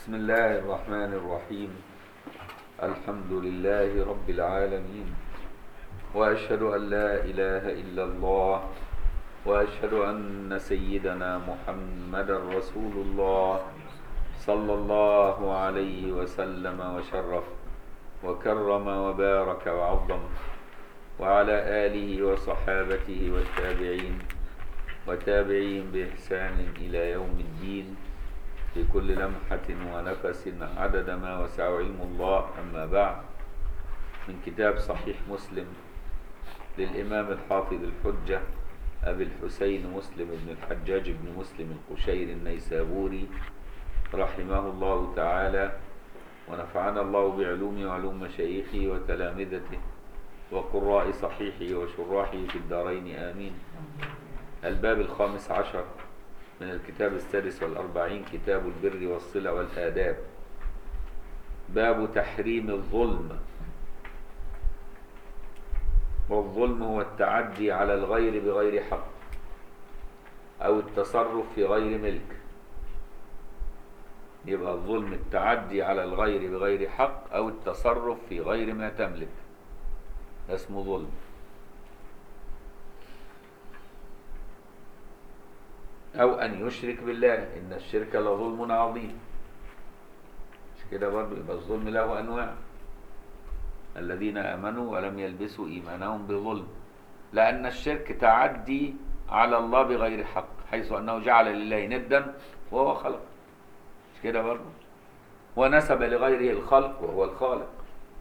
بسم الله الرحمن الرحيم الحمد لله رب العالمين وأشهد أن لا إله إلا الله وأشهد أن سيدنا محمد رسول الله صلى الله عليه وسلم وشرف وكرم وبارك وعظم وعلى آله وصحابته والتابعين وتابعين بإحسان إلى يوم الدين في كل لمحة ونفس عدد ما وسع علم الله أما بعد من كتاب صحيح مسلم للإمام الحافظ الحجة أبي الحسين مسلم بن الحجاج بن مسلم القشير النيسابوري رحمه الله تعالى ونفعنا الله بعلومه وعلوم مشايخه وتلامذته وقراء صحيحه وشراحه في الدارين آمين الباب الخامس عشر من الكتاب السادس والأربعين كتاب البر والصلة والآداب باب تحريم الظلم والظلم هو التعدي على الغير بغير حق أو التصرف في غير ملك يبقى الظلم التعدي على الغير بغير حق أو التصرف في غير ما تملك ده اسمه ظلم أو أن يشرك بالله إن الشرك لظلم عظيم مش كده برضه يبقى الظلم له أنواع الذين آمنوا ولم يلبسوا إيمانهم بظلم لأن الشرك تعدي على الله بغير حق حيث أنه جعل لله ندا وهو خلق مش كده برضه ونسب لغيره الخلق وهو الخالق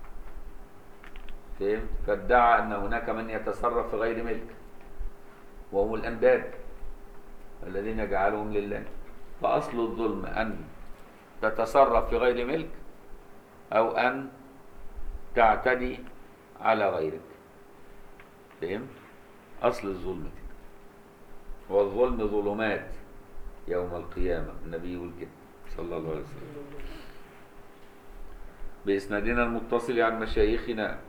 فهمت فادعى أن هناك من يتصرف في غير ملك وهم الأنداد الذين جعلهم لله فأصل الظلم أن تتصرف في غير ملك أو أن تعتدي على غيرك فهمت؟ أصل الظلم كده والظلم ظلمات يوم القيامة النبي يقول كده صلى الله عليه وسلم بإسنادنا المتصل عن مشايخنا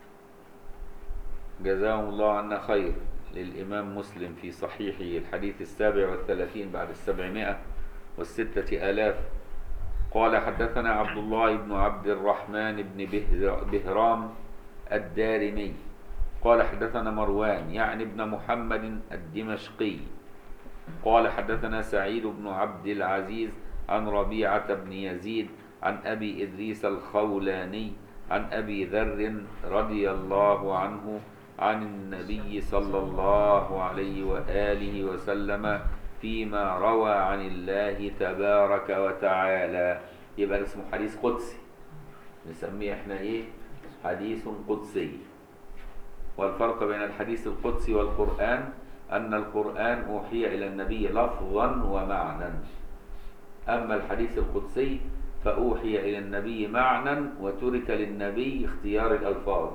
جزاهم الله عنا خير للإمام مسلم في صحيحه الحديث السابع والثلاثين بعد السبعمائة والستة آلاف قال حدثنا عبد الله بن عبد الرحمن بن بهرام الدارمي قال حدثنا مروان يعني ابن محمد الدمشقي قال حدثنا سعيد بن عبد العزيز عن ربيعة بن يزيد عن أبي إدريس الخولاني عن أبي ذر رضي الله عنه عن النبي صلى الله عليه وآله وسلم فيما روى عن الله تبارك وتعالى يبقى اسمه حديث قدسي نسميه احنا ايه حديث قدسي والفرق بين الحديث القدسي والقرآن أن القرآن أوحي إلى النبي لفظا ومعنى أما الحديث القدسي فأوحي إلى النبي معنى وترك للنبي اختيار الألفاظ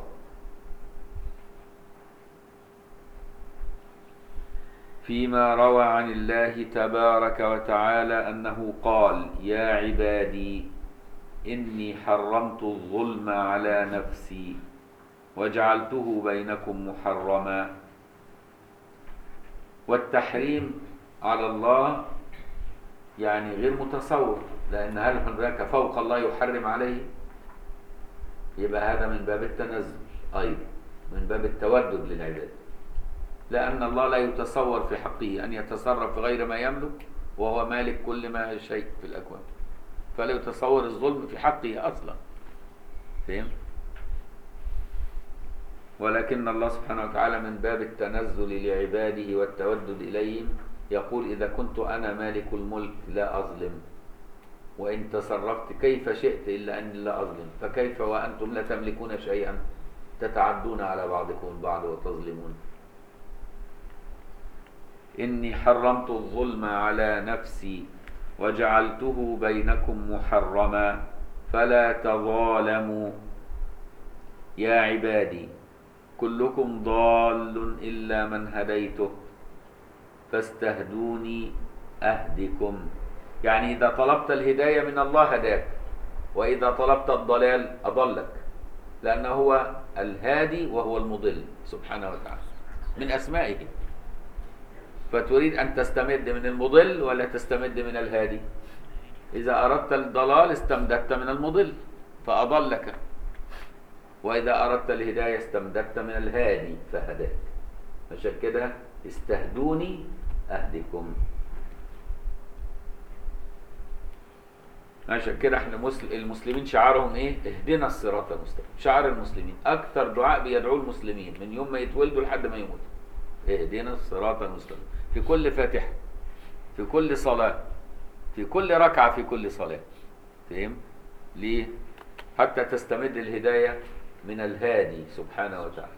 فيما روى عن الله تبارك وتعالى أنه قال يا عبادي إني حرمت الظلم على نفسي وجعلته بينكم محرما والتحريم على الله يعني غير متصور لأن هل هناك فوق الله يحرم عليه يبقى هذا من باب التنزل أيضا من باب التودد للعباد لأن الله لا يتصور في حقه أن يتصرف في غير ما يملك وهو مالك كل ما شيء في الأكوان فلا يتصور الظلم في حقه أصلا فهم؟ ولكن الله سبحانه وتعالى من باب التنزل لعباده والتودد إليهم يقول إذا كنت أنا مالك الملك لا أظلم وإن تصرفت كيف شئت إلا أني لا أظلم فكيف وأنتم لا تملكون شيئا تتعدون على بعضكم البعض وتظلمون إني حرمت الظلم على نفسي وجعلته بينكم محرما فلا تظالموا يا عبادي كلكم ضال إلا من هديته فاستهدوني أهدكم يعني إذا طلبت الهداية من الله هداك وإذا طلبت الضلال أضلك لأنه هو الهادي وهو المضل سبحانه وتعالى من أسمائه فتريد أن تستمد من المضل ولا تستمد من الهادي إذا أردت الضلال استمددت من المضل فأضلك وإذا أردت الهداية استمددت من الهادي فهداك عشان كده استهدوني أهدكم عشان كده احنا مسل... المسلمين شعارهم ايه؟ اهدنا الصراط المستقيم، شعار المسلمين، أكثر دعاء بيدعوه المسلمين من يوم ما يتولدوا لحد ما يموتوا. اهدنا الصراط المستقيم، في كل فاتحة، في كل صلاة، في كل ركعة في كل صلاة. فهم؟ ليه؟ حتى تستمد الهداية من الهادي سبحانه وتعالى.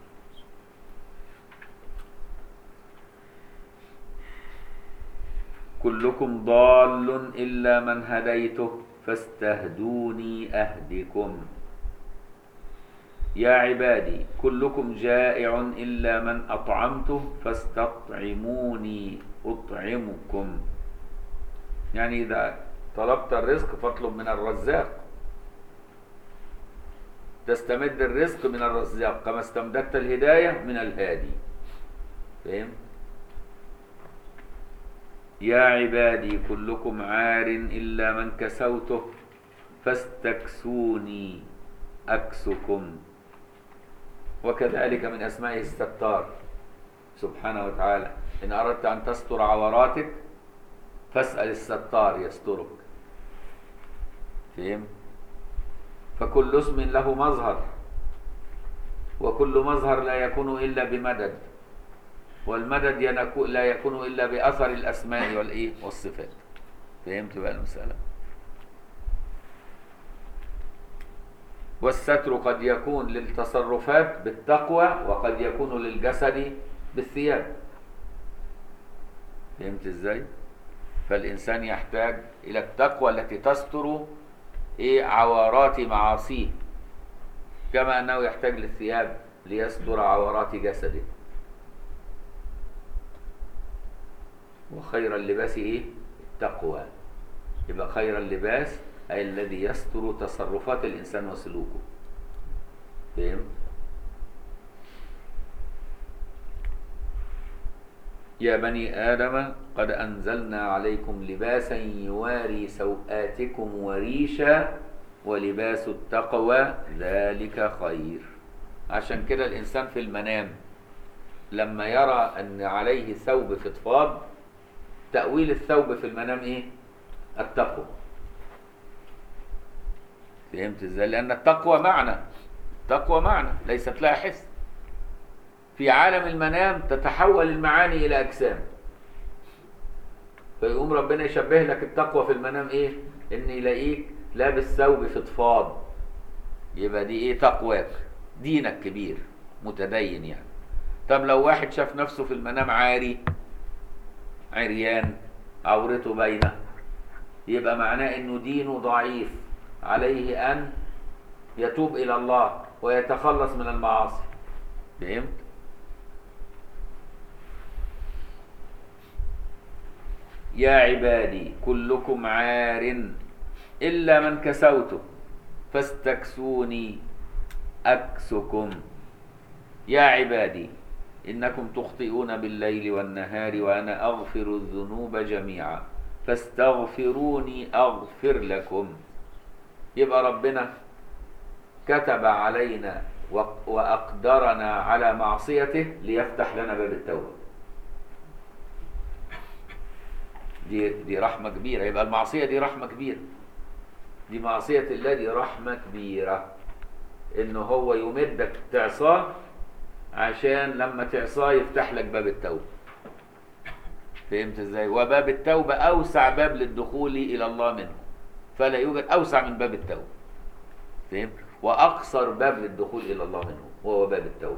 كلكم ضال إلا من هديته فاستهدوني أهدكم يا عبادي كلكم جائع إلا من أطعمته فاستطعموني أطعمكم يعني إذا طلبت الرزق فاطلب من الرزاق تستمد الرزق من الرزاق كما استمددت الهداية من الهادي فهمت؟ يا عبادي كلكم عار إلا من كسوته فاستكسوني أكسكم وكذلك من أسمائه الستار سبحانه وتعالى إن أردت أن تستر عوراتك فاسأل الستار يسترك فهم؟ فكل اسم له مظهر وكل مظهر لا يكون إلا بمدد والمدد ينكو لا يكون الا باثر الاسماء والايه والصفات فهمت بقى المساله والستر قد يكون للتصرفات بالتقوى وقد يكون للجسد بالثياب فهمت ازاي فالانسان يحتاج الى التقوى التي تستر ايه عورات معاصيه كما انه يحتاج للثياب ليستر عورات جسده وخير اللباس ايه التقوى يبقى خير اللباس اي الذي يستر تصرفات الانسان وسلوكه فهم يا بني ادم قد انزلنا عليكم لباسا يواري سوآتكم وريشا ولباس التقوى ذلك خير عشان كده الانسان في المنام لما يرى ان عليه ثوب فضفاض تأويل الثوب في المنام ايه التقوى فهمت ازاي لان التقوى معنى التقوى معنى ليست لها حس في عالم المنام تتحول المعاني الى اجسام فيقوم ربنا يشبه لك التقوى في المنام ايه ان يلاقيك لابس ثوب فضفاض يبقى دي ايه تقواك دينك كبير متدين يعني طب لو واحد شاف نفسه في المنام عاري عريان عورته باينه يبقى معناه انه دينه ضعيف عليه ان يتوب الى الله ويتخلص من المعاصي فهمت يا عبادي كلكم عار الا من كسوته فاستكسوني اكسكم يا عبادي إنكم تخطئون بالليل والنهار وأنا أغفر الذنوب جميعا فاستغفروني أغفر لكم يبقى ربنا كتب علينا وأقدرنا على معصيته ليفتح لنا باب التوبة دي دي رحمة كبيرة يبقى المعصية دي رحمة كبيرة دي معصية الله دي رحمة كبيرة إنه هو يمدك تعصاه عشان لما تعصاه يفتح لك باب التوبة فهمت ازاي وباب التوبة اوسع باب للدخول الى الله منه فلا يوجد اوسع من باب التوبة فهمت واقصر باب للدخول الى الله منه وهو باب التوبة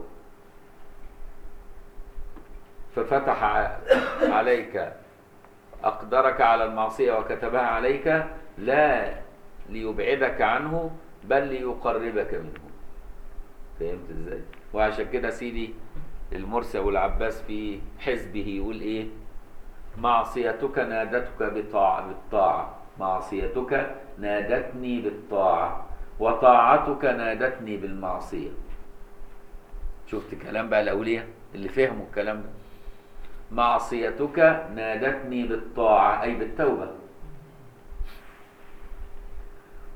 ففتح عليك اقدرك على المعصية وكتبها عليك لا ليبعدك عنه بل ليقربك منه فهمت ازاي وعشان كده سيدي المرسي والعباس في حزبه يقول ايه معصيتك نادتك بطاعة بالطاعة معصيتك نادتني بالطاعة وطاعتك نادتني بالمعصية شفت كلام بقى الأولياء اللي فهموا الكلام ده معصيتك نادتني بالطاعة أي بالتوبة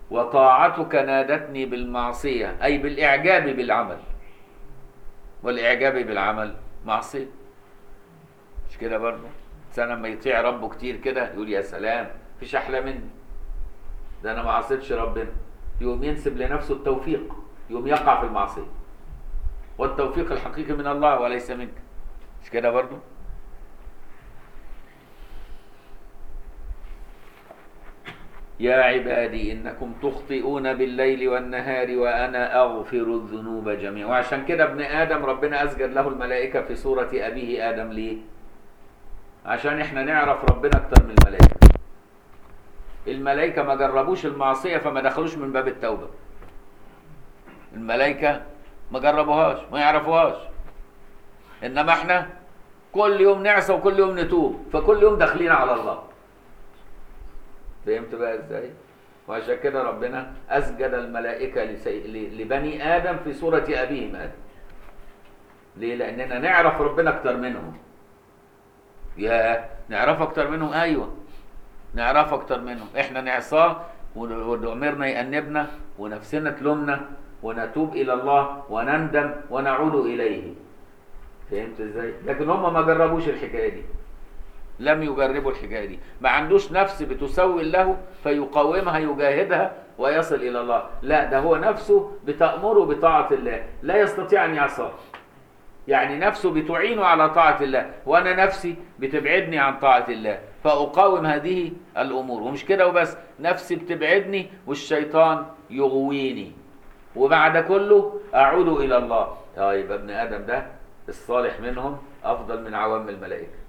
وطاعتك نادتني بالمعصية أي بالإعجاب بالعمل والإعجاب بالعمل معصية مش كده برضه الإنسان لما يطيع ربه كتير كده يقول يا سلام مفيش أحلى مني ده أنا ما عصيتش ربنا يقوم ينسب لنفسه التوفيق يقوم يقع في المعصية والتوفيق الحقيقي من الله وليس منك مش كده برضه يا عبادي إنكم تخطئون بالليل والنهار وأنا أغفر الذنوب جميعا وعشان كده ابن آدم ربنا أسجد له الملائكة في سورة أبيه آدم ليه عشان احنا نعرف ربنا أكتر من الملائكة الملائكة ما جربوش المعصية فما دخلوش من باب التوبة الملائكة ما جربوهاش ما يعرفوهاش إنما احنا كل يوم نعصى وكل يوم نتوب فكل يوم داخلين على الله فهمت بقى ازاي وعشان كده ربنا اسجد الملائكه لسي... ل- لبني ادم في سوره ابيهم ادم ليه لاننا نعرف ربنا اكتر منهم يا نعرف اكتر منهم ايوه نعرف اكتر منهم احنا نعصاه ون- ونؤمرنا يأنبنا ونفسنا تلومنا ونتوب الى الله ونندم ونعود اليه فهمت ازاي لكن هم ما جربوش الحكايه دي لم يجربوا الحكايه دي ما عندوش نفس بتسول له فيقاومها يجاهدها ويصل الى الله لا ده هو نفسه بتأمره بطاعة الله لا يستطيع ان يعصاه يعني نفسه بتعينه على طاعة الله وانا نفسي بتبعدني عن طاعة الله فاقاوم هذه الامور ومش كده وبس نفسي بتبعدني والشيطان يغويني وبعد كله اعود الى الله اه يبقى ابن ادم ده الصالح منهم افضل من عوام الملائكه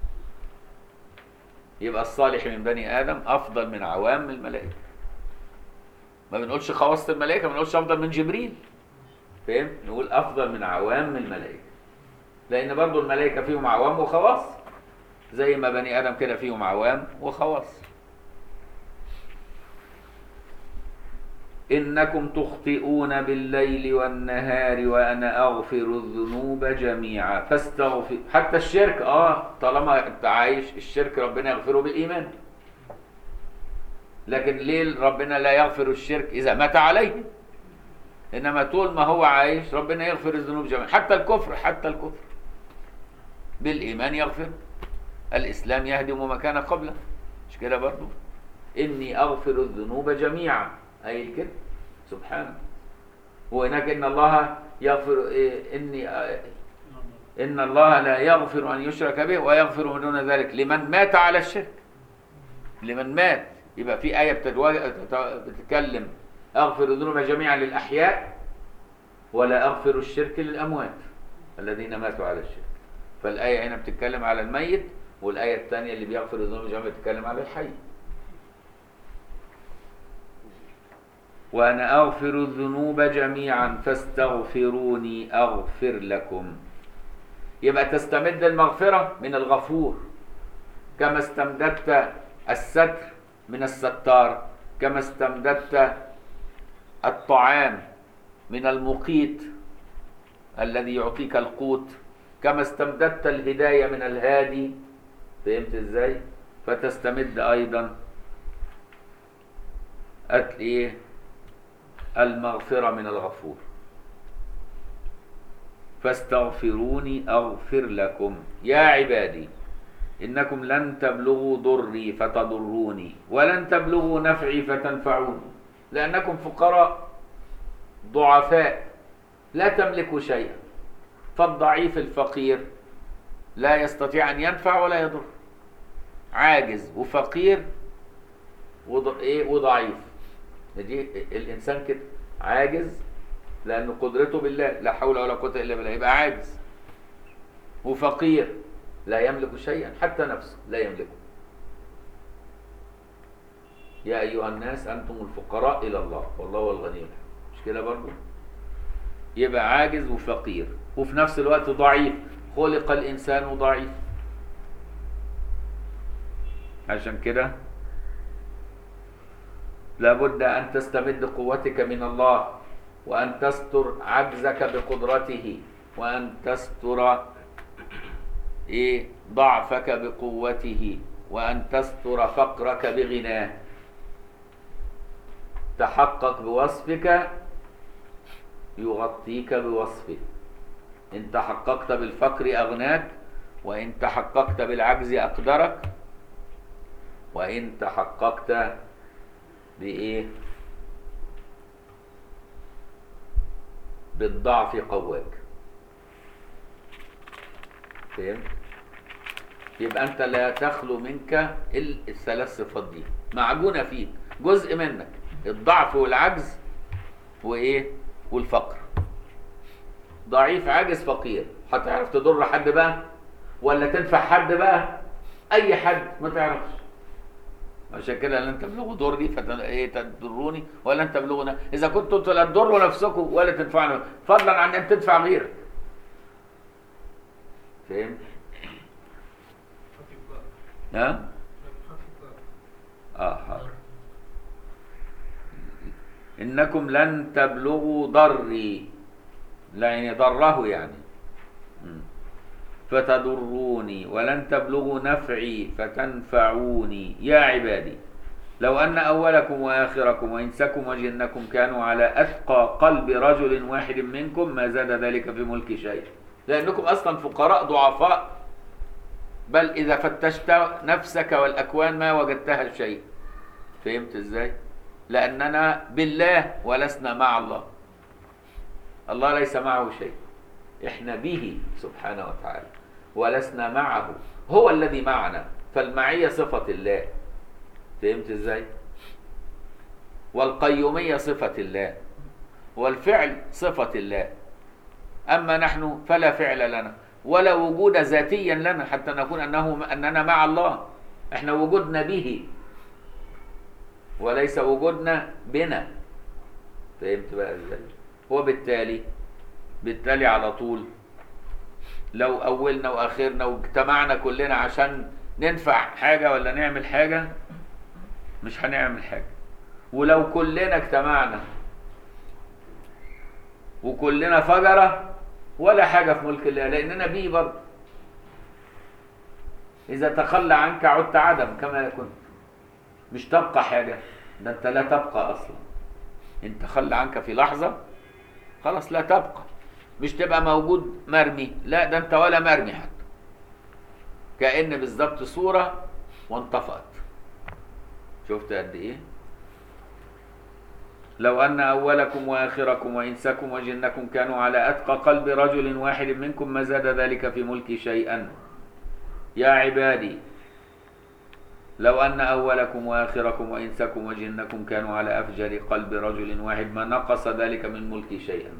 يبقى الصالح من بني ادم افضل من عوام الملائكه ما بنقولش خواص الملائكه ما بنقولش افضل من جبريل فاهم نقول افضل من عوام الملائكه لان برضو الملائكه فيهم عوام وخواص زي ما بني ادم كده فيهم عوام وخواص انكم تخطئون بالليل والنهار وانا اغفر الذنوب جميعا فاستغفر حتى الشرك اه طالما انت عايش الشرك ربنا يغفره بالايمان لكن ليه ربنا لا يغفر الشرك اذا مات عليه انما طول ما هو عايش ربنا يغفر الذنوب جميعا حتى الكفر حتى الكفر بالايمان يغفر الاسلام يهدم ما كان قبله مش كده برضه اني اغفر الذنوب جميعا قايل كده سبحانه وهناك ان الله يغفر إيه اني آه، ان الله لا يغفر ان يشرك به ويغفر من دون ذلك لمن مات على الشرك لمن مات يبقى في ايه بتتواجه بتتكلم اغفر الذنوب جميعا للاحياء ولا اغفر الشرك للاموات الذين ماتوا على الشرك فالايه هنا بتتكلم على الميت والايه الثانيه اللي بيغفر الذنوب جميعا بتتكلم على الحي وأنا أغفر الذنوب جميعا فاستغفروني أغفر لكم يبقى تستمد المغفرة من الغفور كما استمددت الستر من الستار كما استمددت الطعام من المقيت الذي يعطيك القوت كما استمددت الهداية من الهادي فهمت ازاي فتستمد ايضا أت- ايه المغفرة من الغفور فاستغفروني أغفر لكم يا عبادي إنكم لن تبلغوا ضري فتضروني ولن تبلغوا نفعي فتنفعوني لأنكم فقراء ضعفاء لا تملكوا شيئا فالضعيف الفقير لا يستطيع أن ينفع ولا يضر عاجز وفقير وض... إيه وضعيف دي الانسان كده عاجز لان قدرته بالله لا حول ولا قوه الا بالله يبقى عاجز وفقير لا يملك شيئا حتى نفسه لا يملكه يا ايها الناس انتم الفقراء الى الله والله هو الغني الحميد مش كده برضه يبقى عاجز وفقير وفي نفس الوقت ضعيف خلق الانسان ضعيف عشان كده لابد أن تستمد قوتك من الله وأن تستر عجزك بقدرته وأن تستر إيه ضعفك بقوته وأن تستر فقرك بغناه تحقق بوصفك يغطيك بوصفه إن تحققت بالفقر أغناك وإن تحققت بالعجز أقدرك وإن تحققت بإيه بالضعف قواك فهمت يبقى أنت لا تخلو منك إلا الثلاث صفات دي معجونة فيك جزء منك الضعف والعجز وإيه والفقر ضعيف عاجز فقير هتعرف تضر حد بقى ولا تنفع حد بقى اي حد ما تعرفش عشان كده لن تبلغوا ضري فت... ايه تضروني ولا انت تبلغنا اذا كنتم انتوا لا تضروا نفسكم ولا تنفعنا فضلا عن ان تنفع غيرك فهمت ها اه حاضر انكم لن تبلغوا ضري لا يعني ضره يعني مم. فتضروني ولن تبلغوا نفعي فتنفعوني يا عبادي لو أن أولكم وآخركم وإنسكم وجنكم كانوا على أتقى قلب رجل واحد منكم ما زاد ذلك في ملك شيء لأنكم أصلا فقراء ضعفاء بل إذا فتشت نفسك والأكوان ما وجدتها شيء فهمت إزاي؟ لأننا بالله ولسنا مع الله الله ليس معه شيء احنا به سبحانه وتعالى ولسنا معه هو الذي معنا فالمعية صفة الله فهمت ازاي والقيومية صفة الله والفعل صفة الله أما نحن فلا فعل لنا ولا وجود ذاتيا لنا حتى نكون أنه أننا مع الله احنا وجودنا به وليس وجودنا بنا فهمت بقى ازاي وبالتالي بالتالي على طول لو أولنا وآخرنا واجتمعنا كلنا عشان ننفع حاجة ولا نعمل حاجة مش هنعمل حاجة ولو كلنا اجتمعنا وكلنا فجرة ولا حاجة في ملك الله لأننا بيه برضه إذا تخلى عنك عدت عدم كما كنت مش تبقى حاجة ده أنت لا تبقى أصلا إن تخلى عنك في لحظة خلاص لا تبقى مش تبقى موجود مرمي لا ده انت ولا مرمي حتى كأن بالظبط صورة وانطفأت شفت قد ايه لو أن أولكم وآخركم وإنسكم وجنكم كانوا على أتقى قلب رجل واحد منكم ما زاد ذلك في ملكي شيئا يا عبادي لو أن أولكم وآخركم وإنسكم وجنكم كانوا على أفجر قلب رجل واحد ما نقص ذلك من ملكي شيئا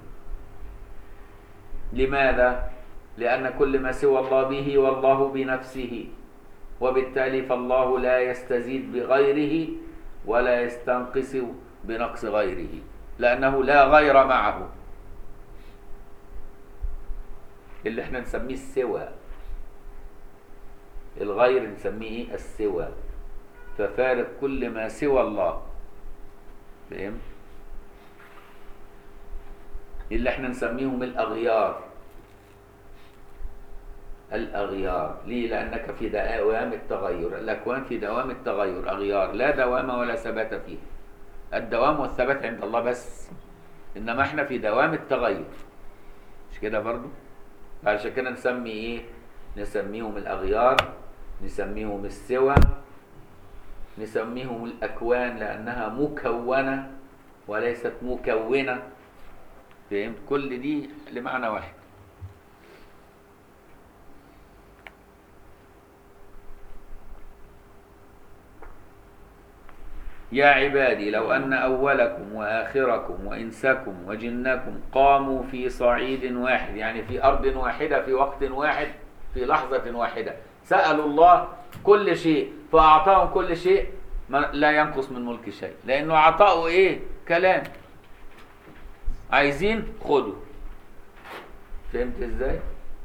لماذا؟ لأن كل ما سوى الله به والله بنفسه وبالتالي فالله لا يستزيد بغيره ولا يستنقص بنقص غيره لأنه لا غير معه اللي احنا نسميه السوى الغير نسميه ايه السوى ففارق كل ما سوى الله فهمت اللي احنا نسميهم الاغيار الاغيار ليه لانك في دوام التغير الاكوان في دوام التغير اغيار لا دوام ولا ثبات فيه الدوام والثبات عند الله بس انما احنا في دوام التغير مش كده برضو عشان كده نسمي ايه نسميهم الاغيار نسميهم السوى نسميهم الاكوان لانها مكونه وليست مكونه فهمت كل دي لمعنى واحد يا عبادي لو أن أولكم وآخركم وإنسكم وجنكم قاموا في صعيد واحد يعني في أرض واحدة في وقت واحد في لحظة واحدة سألوا الله كل شيء فأعطاهم كل شيء ما لا ينقص من ملك شيء لأنه عطاؤه إيه كلام عايزين خدوا فهمت إزاي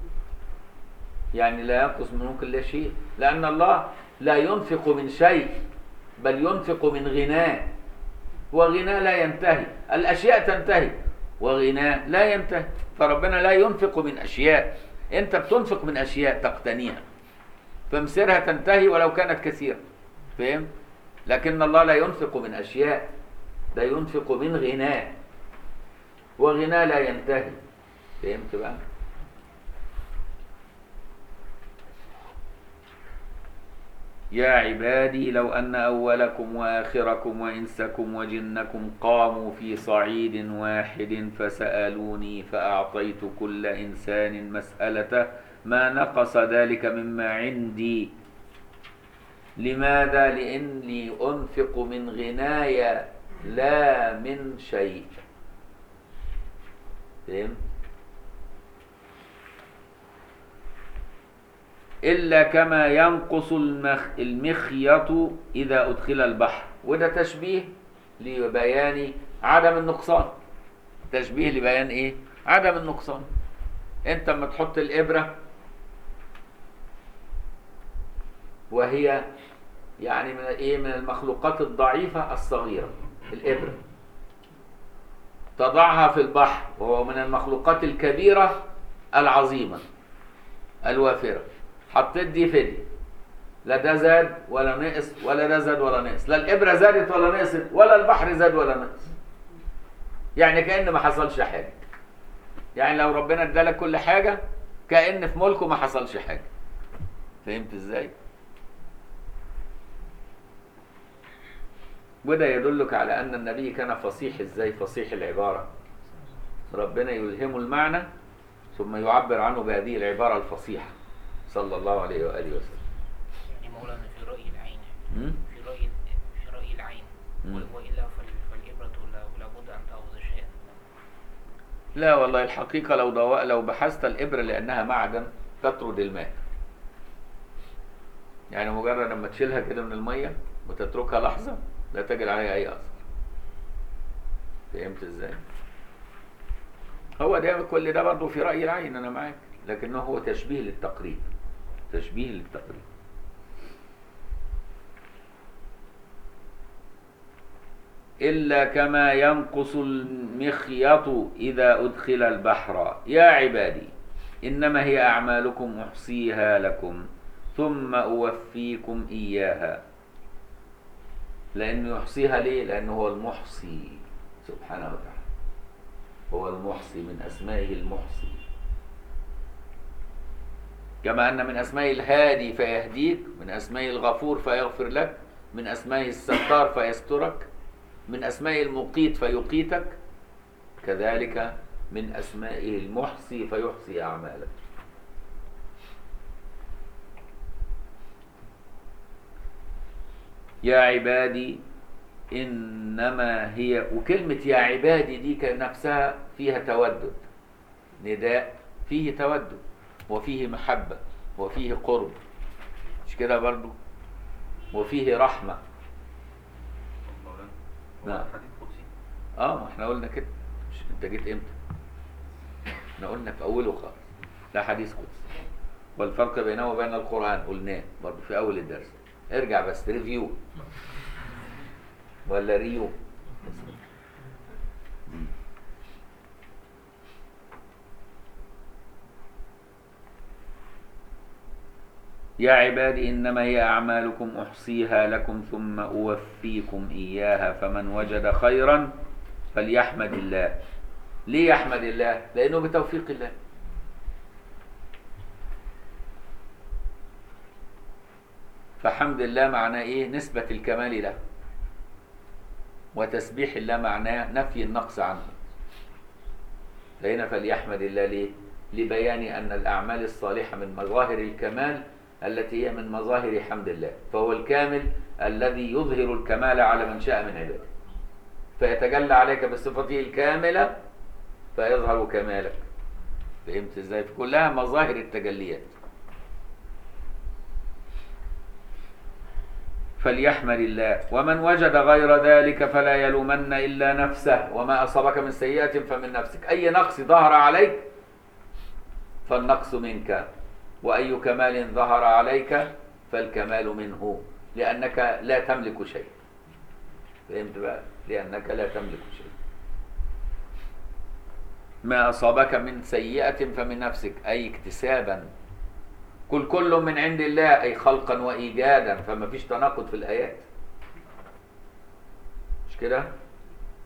يعني لا ينقص من ملك الله شيء لأن الله لا ينفق من شيء بل ينفق من غناه وغناه لا ينتهي الأشياء تنتهي وغناه لا ينتهي فربنا لا ينفق من أشياء أنت بتنفق من أشياء تقتنيها فمصيرها تنتهي ولو كانت كثيرة فهم؟ لكن الله لا ينفق من أشياء ده ينفق من غناه وغناه لا ينتهي فهمت بقى يا عبادي لو أن أولكم وآخركم وإنسكم وجنكم قاموا في صعيد واحد فسألوني فأعطيت كل إنسان مسألته ما نقص ذلك مما عندي لماذا؟ لأني أنفق من غناي لا من شيء فهمت؟ إلا كما ينقص المخ المخيط إذا أدخل البحر وده تشبيه لبيان عدم النقصان تشبيه لبيان إيه؟ عدم النقصان أنت لما تحط الإبرة وهي يعني من إيه من المخلوقات الضعيفة الصغيرة الإبرة تضعها في البحر وهو من المخلوقات الكبيرة العظيمة الوافرة حطيت دي في دي لا ده زاد ولا نقص ولا ده زاد ولا نقص لا الإبرة زادت ولا نقصت ولا البحر زاد ولا نقص يعني كأن ما حصلش حاجة يعني لو ربنا ادالك كل حاجة كأن في ملكه ما حصلش حاجة فهمت ازاي؟ وده يدلك على أن النبي كان فصيح ازاي فصيح العبارة ربنا يلهمه المعنى ثم يعبر عنه بهذه العبارة الفصيحة صلى الله عليه وآله وسلم يعني مولانا في رأي العين م? في رأي في رأي العين مم. وإلا فال- فالإبرة لا- لابد أن تأخذ شيئا لا والله الحقيقة لو ضو... لو بحثت الإبرة لأنها معدن تطرد الماء يعني مجرد لما تشيلها كده من المية وتتركها لحظة لا تجد عليها أي أثر فهمت إزاي؟ هو ده كل ده برضه في رأي العين أنا معاك لكنه هو تشبيه للتقريب تشبيه للتقريب إلا كما ينقص المخيط إذا أدخل البحر يا عبادي إنما هي أعمالكم أحصيها لكم ثم أوفيكم إياها لأنه يحصيها ليه؟ لأنه هو المحصي سبحانه وتعالى هو المحصي من أسمائه المحصي كما أن من أسمائه الهادي فيهديك من أسمائه الغفور فيغفر لك من أسمائه الستار فيسترك من أسمائه المقيت فيقيتك كذلك من أسمائه المحصي فيحصي أعمالك يا عبادي إنما هي وكلمة يا عبادي دي كان نفسها فيها تودد نداء فيه تودد وفيه محبة وفيه قرب مش كده برضو وفيه رحمة مولانا نعم. هو حديث قدسي اه ما احنا قلنا كده مش انت جيت امتى احنا قلنا في اوله خالص ده حديث قدسي والفرق بينه وبين القرآن قلناه برضه في اول الدرس ارجع بس ريفيو ولا ريو يا عبادي إنما هي أعمالكم أحصيها لكم ثم أوفيكم إياها فمن وجد خيرا فليحمد الله ليه يحمد الله؟ لأنه بتوفيق الله فحمد الله معناه إيه؟ نسبة الكمال له وتسبيح الله معناه نفي النقص عنه فهنا فليحمد الله ليه؟ لبيان أن الأعمال الصالحة من مظاهر الكمال التي هي من مظاهر حمد الله فهو الكامل الذي يظهر الكمال على من شاء من عباده فيتجلى عليك بصفته الكاملة فيظهر كمالك فهمت ازاي؟ كلها مظاهر التجليات فليحمد الله ومن وجد غير ذلك فلا يلومن إلا نفسه وما أصابك من سيئة فمن نفسك أي نقص ظهر عليك فالنقص منك وأي كمال ظهر عليك فالكمال منه لأنك لا تملك شيء فهمت بقى لأنك لا تملك شيء ما أصابك من سيئة فمن نفسك أي اكتسابا كل كل من عند الله أي خلقا وإيجادا فما فيش تناقض في الآيات مش كده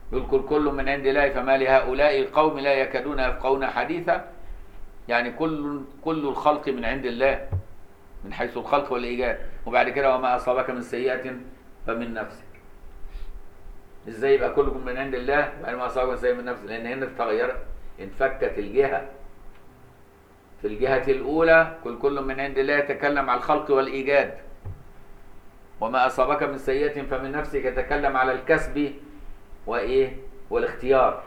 يقول كل كل من عند الله فما لهؤلاء القوم لا يكادون يفقهون حديثا يعني كل كل الخلق من عند الله من حيث الخلق والايجاد وبعد كده وما اصابك من سيئه فمن نفسك ازاي يبقى كلكم من عند الله بعد ما اصابك من سيئه من نفسك لان هنا تغير انفكت الجهه في الجهه الاولى كل كل من عند الله يتكلم على الخلق والايجاد وما اصابك من سيئه فمن نفسك يتكلم على الكسب وايه والاختيار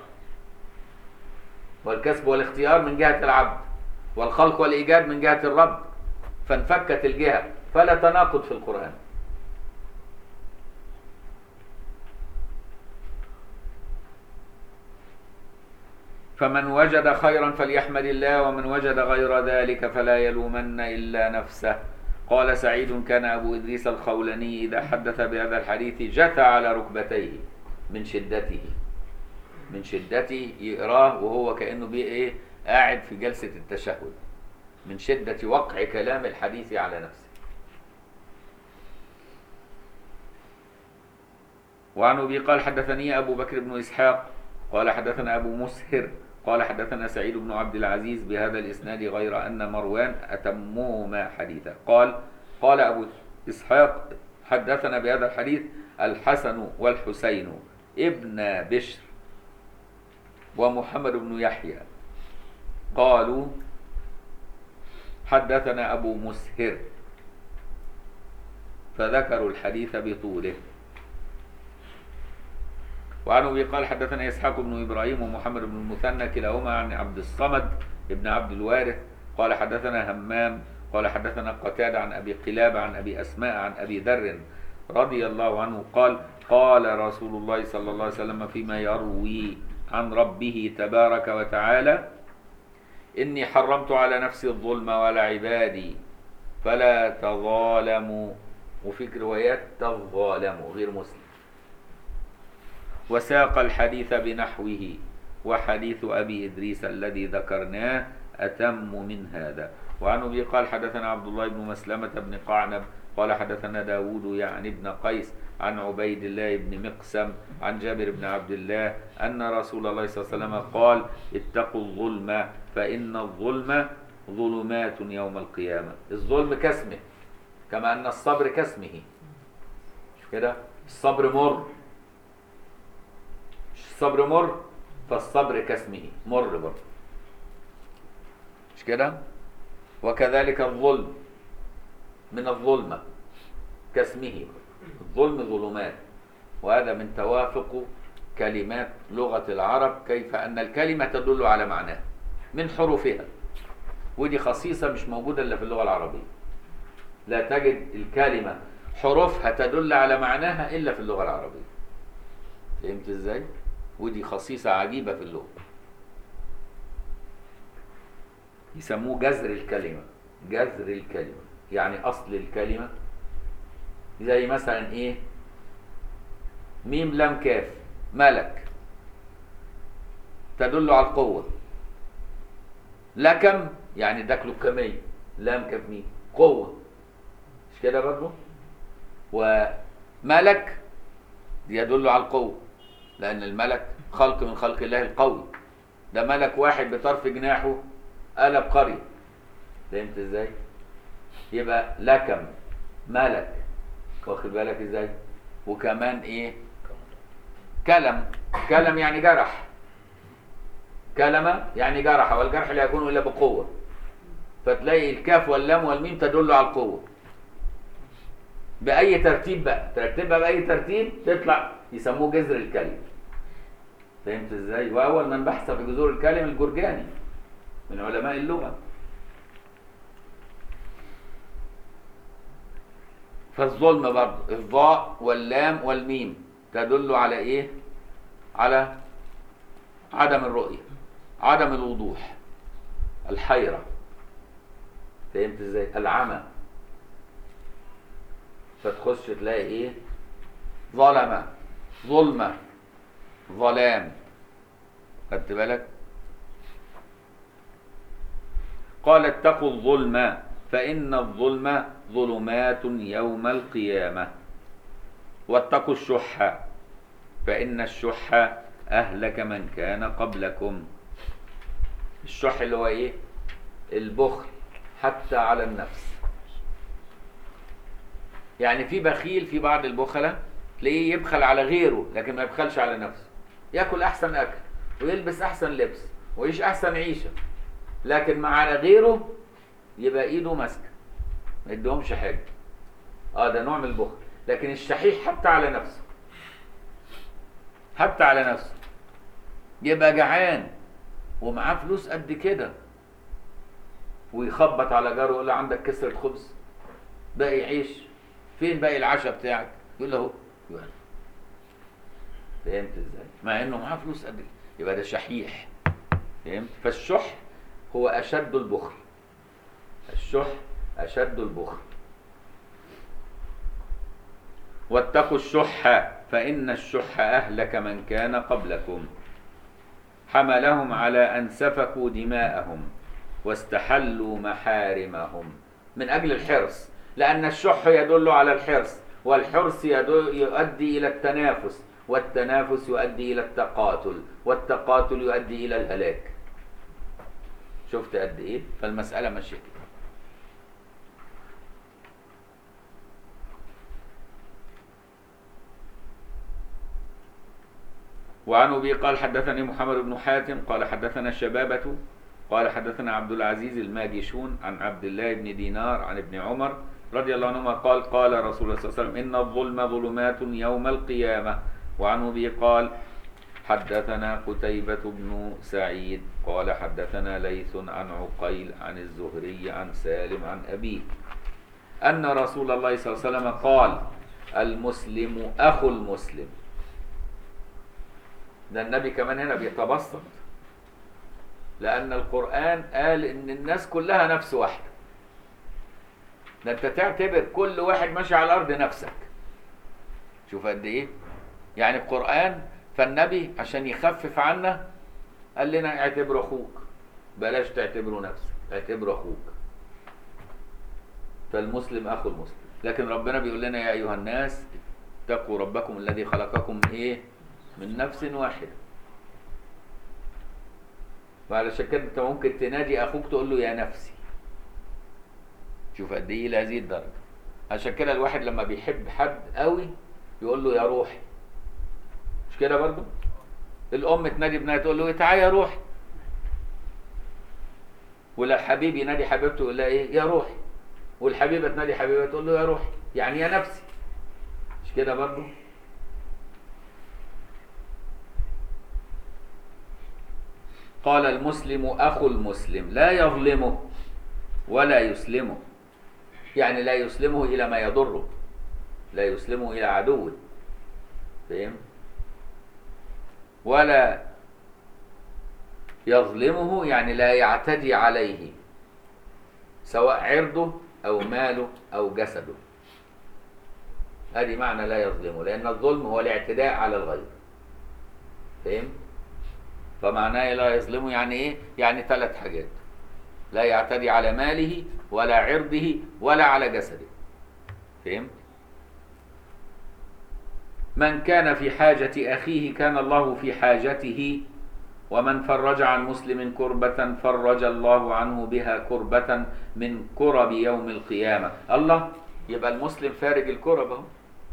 والكسب والاختيار من جهه العبد والخلق والايجاد من جهه الرب فانفكت الجهه فلا تناقض في القران فمن وجد خيرا فليحمد الله ومن وجد غير ذلك فلا يلومن الا نفسه قال سعيد كان ابو ادريس الخولاني اذا حدث بهذا الحديث جثى على ركبتيه من شدته من شدته يقراه وهو كانه بيه ايه قاعد في جلسه التشهد من شده وقع كلام الحديث على نفسه وعن ابي قال حدثني ابو بكر بن اسحاق قال حدثنا ابو مسهر قال حدثنا سعيد بن عبد العزيز بهذا الاسناد غير ان مروان اتمهما حديثا قال قال ابو اسحاق حدثنا بهذا الحديث الحسن والحسين ابن بشر ومحمد بن يحيى قالوا حدثنا ابو مسهر فذكروا الحديث بطوله وعن ابي قال حدثنا اسحاق بن ابراهيم ومحمد بن المثنى كلاهما عن عبد الصمد بن عبد الوارث قال حدثنا همام قال حدثنا قتادة عن ابي قلابة عن ابي اسماء عن ابي ذر رضي الله عنه قال قال رسول الله صلى الله عليه وسلم فيما يروي عن ربه تبارك وتعالى إني حرمت على نفسي الظلم وعلى عبادي فلا تظالموا وفي روايات تظالموا غير مسلم وساق الحديث بنحوه وحديث أبي إدريس الذي ذكرناه أتم من هذا وعن أبي قال حدثنا عبد الله بن مسلمة بن قعنب قال حدثنا داود يعني ابن قيس عن عبيد الله بن مقسم عن جابر بن عبد الله أن رسول الله صلى الله عليه وسلم قال اتقوا الظلم فإن الظلم ظلمات يوم القيامة الظلم كاسمه كما أن الصبر كاسمه مش كده الصبر مر مش الصبر مر فالصبر كاسمه مر برضه مش كده وكذلك الظلم من الظلمة كاسمه الظلم ظلمات وهذا من توافق كلمات لغة العرب كيف أن الكلمة تدل على معناها من حروفها ودي خصيصة مش موجودة إلا في اللغة العربية لا تجد الكلمة حروفها تدل على معناها إلا في اللغة العربية فهمت إزاي؟ ودي خصيصة عجيبة في اللغة يسموه جذر الكلمة جذر الكلمة يعني أصل الكلمة زي مثلا إيه ميم لام كاف ملك تدل على القوة لكم يعني دكلوكمية لام كاف ميم قوة مش كده برضه وملك يدل على القوة لأن الملك خلق من خلق الله القوي ده ملك واحد بطرف جناحه قلب قرية فهمت ازاي؟ يبقى لكم ملك واخد بالك ازاي؟ وكمان ايه؟ كلم كلم يعني جرح كلمة يعني جرح والجرح لا يكون الا بقوة فتلاقي الكاف واللام والميم تدل على القوة بأي ترتيب بقى ترتبها بأي ترتيب تطلع يسموه جذر الكلمة فهمت ازاي؟ وأول من بحث في جذور الكلم الجرجاني من علماء اللغة فالظلم برضه الضاء واللام والميم تدل على ايه على عدم الرؤية عدم الوضوح الحيرة فهمت ازاي العمى فتخش تلاقي ايه ظلمة ظلمة ظلام خدت بالك قال اتقوا الظلم فإن الظلم ظلمات يوم القيامة واتقوا الشح فإن الشح أهلك من كان قبلكم الشح اللي هو إيه البخل حتى على النفس يعني في بخيل في بعض البخلة تلاقيه يبخل على غيره لكن ما يبخلش على نفسه ياكل احسن اكل ويلبس احسن لبس ويعيش احسن عيشه لكن مع غيره يبقى ايده ماسكه ما يديهمش حاجه اه ده نوع من البخل لكن الشحيح حتى على نفسه حتى على نفسه يبقى جعان ومعاه فلوس قد كده ويخبط على جاره يقول له عندك كسرة خبز باقي عيش فين باقي العشاء بتاعك يقول له اهو يقول له. فهمت ازاي مع انه معاه فلوس قد كده يبقى ده شحيح فهمت فالشح هو اشد البخل الشح اشد البخل واتقوا الشح فان الشح اهلك من كان قبلكم حملهم على ان سفكوا دماءهم واستحلوا محارمهم من اجل الحرص لان الشح يدل على الحرص والحرص يدل يؤدي الى التنافس والتنافس يؤدي الى التقاتل والتقاتل يؤدي الى الهلاك شفت قد ايه فالمساله ماشيه كده وعن ابي قال حدثني محمد بن حاتم قال حدثنا الشبابة قال حدثنا عبد العزيز الماجشون عن عبد الله بن دينار عن ابن عمر رضي الله عنهما قال قال رسول الله صلى الله عليه وسلم ان الظلم ظلمات يوم القيامه وعن ابي قال حدثنا قتيبة بن سعيد قال حدثنا ليث عن عقيل عن الزهري عن سالم عن أبيه أن رسول الله صلى الله عليه وسلم قال المسلم أخو المسلم ده النبي كمان هنا بيتبسط لأن القرآن قال إن الناس كلها نفس واحدة ده أنت تعتبر كل واحد ماشي على الأرض نفسك شوف قد إيه يعني القرآن فالنبي عشان يخفف عنا قال لنا اعتبره أخوك بلاش تعتبره نفسك اعتبره أخوك فالمسلم أخو المسلم لكن ربنا بيقول لنا يا أيها الناس اتقوا ربكم الذي خلقكم من إيه من نفس واحدة وعلشان كده انت ممكن تنادي اخوك تقول له يا نفسي شوف قد ايه الى هذه الدرجه عشان كده الواحد لما بيحب حد قوي يقول له يا روحي مش كده برضو الام تنادي ابنها تقول له تعالى يا روحي ولا حبيبي ينادي حبيبته يقول لها ايه يا روحي والحبيبه تنادي حبيبها تقول له يا روحي يعني يا نفسي مش كده برضو قال المسلم اخو المسلم لا يظلمه ولا يسلمه يعني لا يسلمه الى ما يضره لا يسلمه الى عدوه فهم ولا يظلمه يعني لا يعتدي عليه سواء عرضه او ماله او جسده هذه معنى لا يظلمه لان الظلم هو الاعتداء على الغير فهم فمعناه لا يظلمه يعني ايه يعني ثلاث حاجات لا يعتدي على ماله ولا عرضه ولا على جسده فهمت من كان في حاجة أخيه كان الله في حاجته ومن فرج عن مسلم كربة فرج الله عنه بها كربة من كرب يوم القيامة الله يبقى المسلم فارج الكرب اهو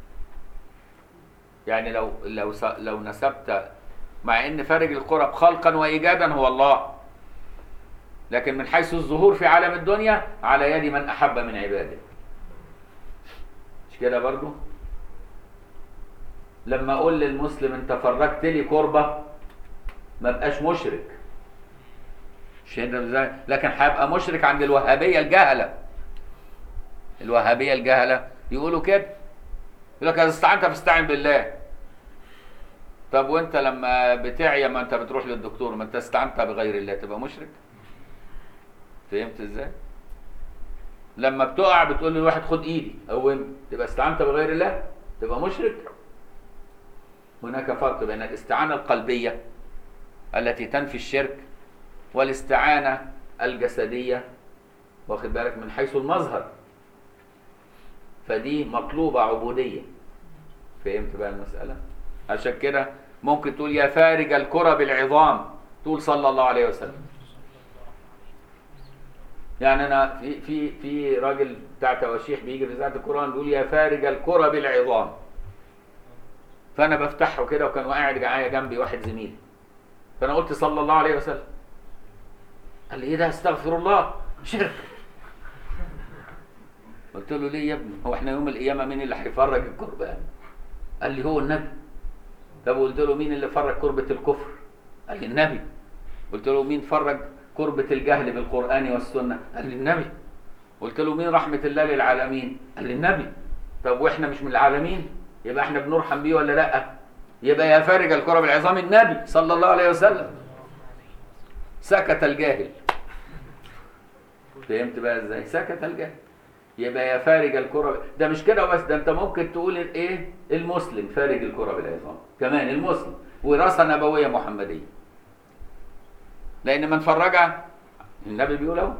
يعني لو لو لو نسبت مع ان فارج الكرب خلقا وايجادا هو الله لكن من حيث الظهور في عالم الدنيا على يد من احب من عباده مش كده برضو لما اقول للمسلم انت فرجت لي كربة ما بقاش مشرك مش ازاي لكن هيبقى مشرك عند الوهابية الجهلة الوهابية الجهلة يقولوا كده يقول لك اذا استعنت فاستعن بالله طب وانت لما بتعيا ما انت بتروح للدكتور ما انت استعنت بغير الله تبقى مشرك فهمت ازاي لما بتقع بتقول للواحد خد ايدي او تبقى استعنت بغير الله تبقى مشرك هناك فرق بين الاستعانة القلبية التي تنفي الشرك والاستعانة الجسدية واخد بالك من حيث المظهر فدي مطلوبة عبودية فهمت بقى المسألة عشان كده ممكن تقول يا فارج الكرب العظام تقول صلى الله عليه وسلم يعني انا في في في راجل بتاع تواشيح بيجي في اذاعه القران بيقول يا فارج الكرب العظام فانا بفتحه كده وكان قاعد معايا جنبي واحد زميلي فانا قلت صلى الله عليه وسلم قال لي ايه ده استغفر الله شرك قلت له ليه يا ابني هو احنا يوم القيامه مين اللي هيفرج الكربان قال لي هو النبي طب قلت له مين اللي فرج كربة الكفر قال لي النبي قلت له مين فرج كربة الجهل بالقرآن والسنة قال لي النبي قلت له مين رحمة الله للعالمين قال لي النبي طب واحنا مش من العالمين يبقى احنا بنرحم بيه ولا لا يبقى يا فارج الكرب العظام النبي صلى الله عليه وسلم سكت الجاهل فهمت بقى ازاي سكت الجاهل يبقى يا فارج الكرة ده مش كده بس ده انت ممكن تقول الايه المسلم فارج الكرة بالعظام كمان المسلم وراثة نبوية محمدية لأن من فرج النبي بيقول اهو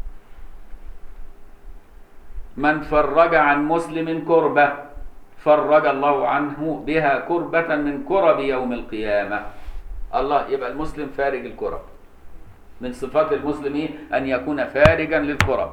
من فرج عن مسلم كربة فرج الله عنه بها كربة من كرب يوم القيامة الله يبقى المسلم فارج الكرب من صفات المسلمين أن يكون فارجا للكرب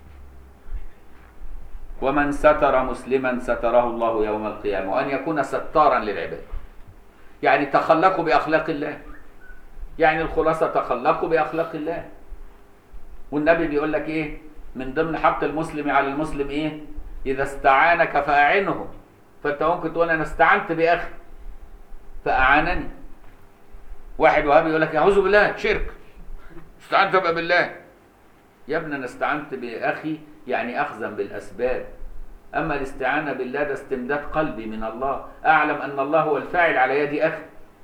ومن ستر مسلما ستره الله يوم القيامة وأن يكون ستارا للعباد يعني تخلقوا بأخلاق الله يعني الخلاصة تخلقوا بأخلاق الله والنبي بيقول لك إيه من ضمن حق المسلم على المسلم إيه إذا استعانك فأعنه فأنت ممكن تقول أنا استعنت بأخي فأعانني واحد وهابي يقول لك أعوذ بالله شرك استعنت بقى بالله يا ابني أنا استعنت بأخي يعني أخذا بالأسباب أما الاستعانة بالله ده استمداد قلبي من الله أعلم أن الله هو الفاعل على يد أخي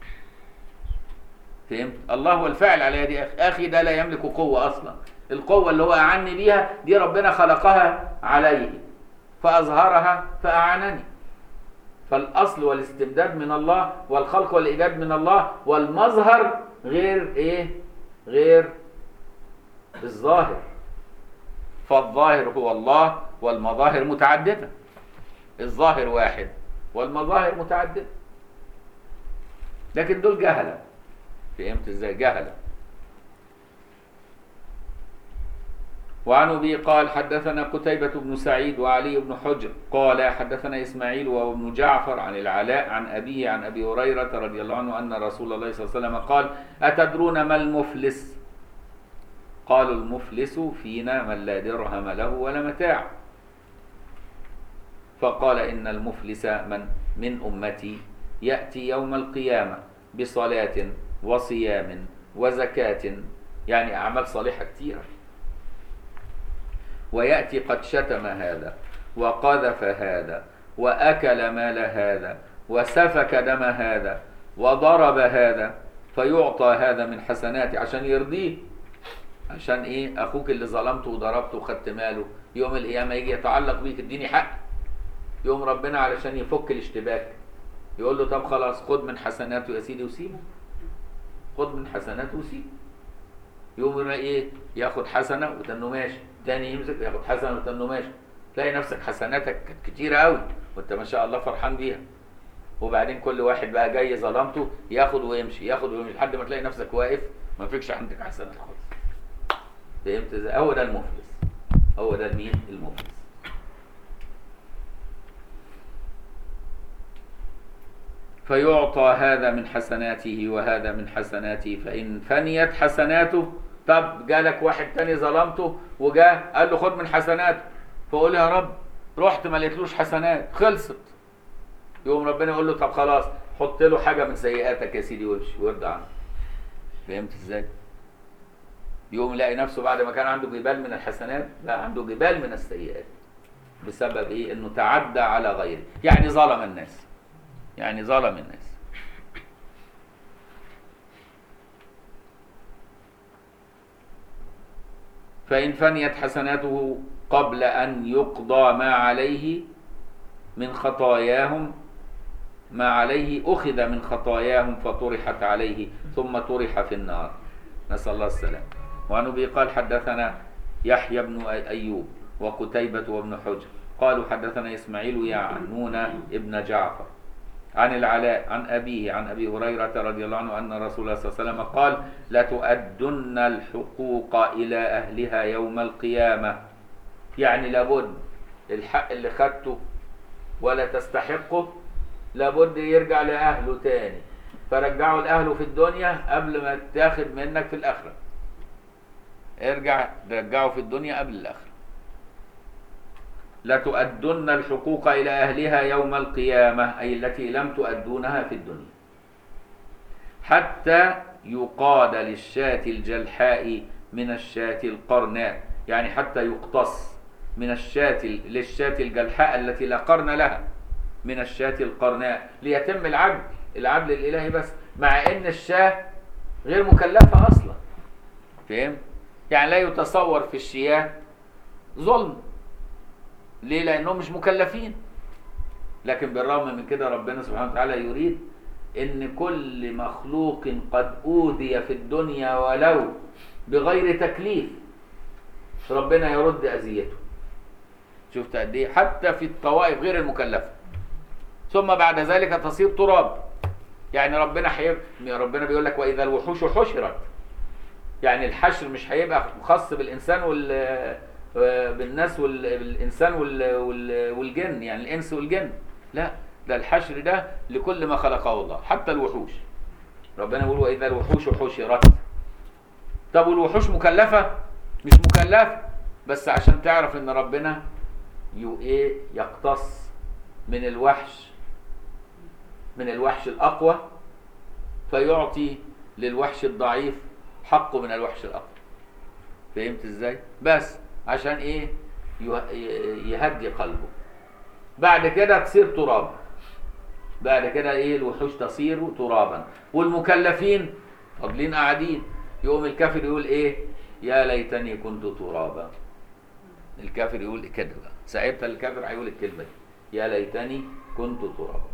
فهمت؟ الله هو الفاعل على يد أخي أخي ده لا يملك قوة أصلا القوة اللي هو أعني بيها دي ربنا خلقها عليه فأظهرها فأعانني فالأصل والاستمداد من الله والخلق والإيجاد من الله والمظهر غير إيه؟ غير الظاهر فالظاهر هو الله والمظاهر متعددة الظاهر واحد والمظاهر متعددة لكن دول جهلة فهمت ازاي جهلة وعن ابي قال حدثنا قتيبة بن سعيد وعلي بن حجر قال حدثنا اسماعيل وابن جعفر عن العلاء عن ابيه عن ابي هريرة رضي الله عنه ان رسول الله صلى الله عليه وسلم قال اتدرون ما المفلس قالوا المفلس فينا من لا درهم له ولا متاع فقال إن المفلس من من أمتي يأتي يوم القيامة بصلاة وصيام وزكاة يعني أعمال صالحة كثيرة ويأتي قد شتم هذا وقذف هذا وأكل مال هذا وسفك دم هذا وضرب هذا فيعطى هذا من حسناته عشان يرضيه عشان ايه اخوك اللي ظلمته وضربته وخدت ماله يوم القيامه يجي يتعلق بيك اديني حق يوم ربنا علشان يفك الاشتباك يقول له طب خلاص خد من حسناته يا سيدي وسيبه خد من حسناته وسيبه يوم ايه ياخد حسنه وتنه ماشي تاني يمسك ياخد حسنه وتنه ماشي تلاقي نفسك حسناتك كانت كتيره قوي وانت ما شاء الله فرحان بيها وبعدين كل واحد بقى جاي ظلمته ياخد ويمشي ياخد ويمشي لحد ما تلاقي نفسك واقف ما فيكش عندك حسنات خالص فهمت ازاي هو ده المفلس هو ده مين المفلس فيعطى هذا من حسناته وهذا من حسناته فإن فنيت حسناته طب جالك واحد تاني ظلمته وجاء قال له خد من حسناته فقول يا رب رحت ما لقيتلوش حسنات خلصت يقوم ربنا يقول له طب خلاص حط له حاجه من سيئاتك يا سيدي وامشي وارضى عنه فهمت ازاي؟ يقوم يلاقي نفسه بعد ما كان عنده جبال من الحسنات بقى عنده جبال من السيئات بسبب ايه انه تعدى على غيره يعني ظلم الناس يعني ظلم الناس فإن فنيت حسناته قبل أن يقضى ما عليه من خطاياهم ما عليه أخذ من خطاياهم فطرحت عليه ثم طرح في النار نسأل الله السلامة وعن ابي قال حدثنا يحيى بن ايوب وقتيبة وابن حجر قالوا حدثنا اسماعيل يعنون ابن جعفر عن العلاء عن أبيه عن أبي هريرة رضي الله عنه أن رسول الله صلى الله عليه وسلم قال لتؤدن الحقوق إلى أهلها يوم القيامة يعني لابد الحق اللي خدته ولا تستحقه لابد يرجع لأهله تاني فرجعه لأهله في الدنيا قبل ما تاخد منك في الآخرة ارجع رجعه في الدنيا قبل الآخرة لتؤدن الحقوق إلى أهلها يوم القيامة أي التي لم تؤدونها في الدنيا حتى يقاد للشاة الجلحاء من الشاة القرناء يعني حتى يقتص من الشاة للشاة الجلحاء التي لا قرن لها من الشاة القرناء ليتم العدل العدل الإلهي بس مع إن الشاة غير مكلفة أصلا فهم؟ يعني لا يتصور في الشياه ظلم ليه؟ لأنهم مش مكلفين لكن بالرغم من كده ربنا سبحانه وتعالى يريد ان كل مخلوق قد اوذي في الدنيا ولو بغير تكليف ربنا يرد اذيته شفت قد ايه حتى في الطوائف غير المكلفه ثم بعد ذلك تصير تراب يعني ربنا حيب ربنا بيقول لك واذا الوحوش حشرت يعني الحشر مش هيبقى خاص بالانسان وال بالناس والانسان وال... وال... والجن يعني الانس والجن لا ده الحشر ده لكل ما خلقه الله حتى الوحوش ربنا يقول واذا الوحوش حشرت طب والوحوش مكلفه مش مكلفه بس عشان تعرف ان ربنا يو ايه يقتص من الوحش من الوحش الاقوى فيعطي للوحش الضعيف حقه من الوحش الاقوى فهمت ازاي بس عشان ايه يهدي قلبه بعد كده تصير تراب بعد كده ايه الوحوش تصير ترابا والمكلفين فاضلين قاعدين يقوم الكافر يقول ايه يا ليتني كنت ترابا الكافر يقول كده بقى ساعتها الكافر هيقول الكلمه دي يا ليتني كنت ترابا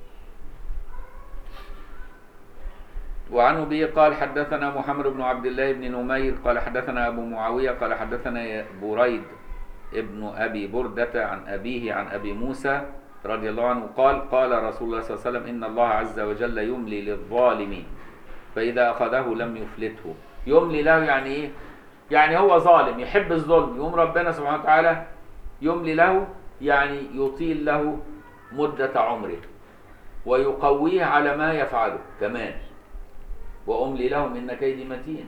وعن ابي قال حدثنا محمد بن عبد الله بن نمير قال حدثنا ابو معاويه قال حدثنا بريد ابن ابي برده عن ابيه عن ابي موسى رضي الله عنه قال قال رسول الله صلى الله عليه وسلم ان الله عز وجل يملي للظالم فاذا اخذه لم يفلته يملي له يعني ايه يعني هو ظالم يحب الظلم يقوم ربنا سبحانه وتعالى يملي له يعني يطيل له مده عمره ويقويه على ما يفعله كمان وأملي لهم إن كيدي متين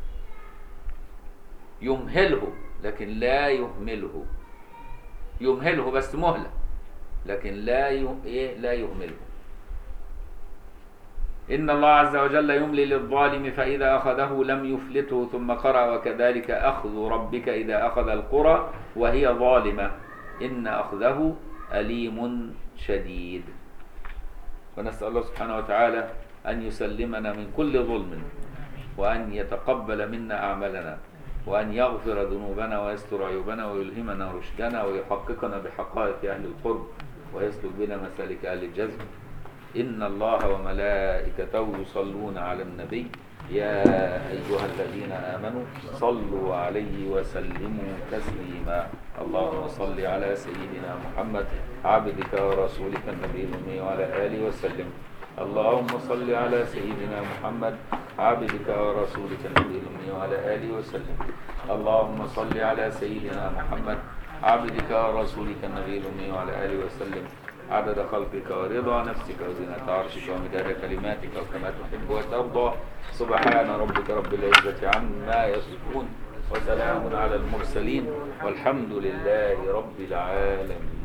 يمهله لكن لا يهمله يمهله بس مهلة لكن لا ي... إيه لا يهمله إن الله عز وجل يملي للظالم فإذا أخذه لم يفلته ثم قرأ وكذلك أخذ ربك إذا أخذ القرى وهي ظالمة إن أخذه أليم شديد ونسأل الله سبحانه وتعالى أن يسلمنا من كل ظلم وأن يتقبل منا أعمالنا وأن يغفر ذنوبنا ويستر عيوبنا ويلهمنا رشدنا ويحققنا بحقائق أهل القرب ويسلك بنا مسالك أهل الجزم إن الله وملائكته يصلون على النبي يا أيها الذين آمنوا صلوا عليه وسلموا تسليما اللهم صل على سيدنا محمد عبدك ورسولك النبي الأمي وعلى آله وسلم اللهم صل على سيدنا محمد عبدك ورسولك النبي الأمي وعلى آله وسلم اللهم صل على سيدنا محمد عبدك ورسولك النبي الأمي وعلى آله وسلم عدد خلقك ورضا نفسك وزنة عرشك ومداد كلماتك وكما تحب وترضى سبحان ربك رب العزة عما يصفون وسلام على المرسلين والحمد لله رب العالمين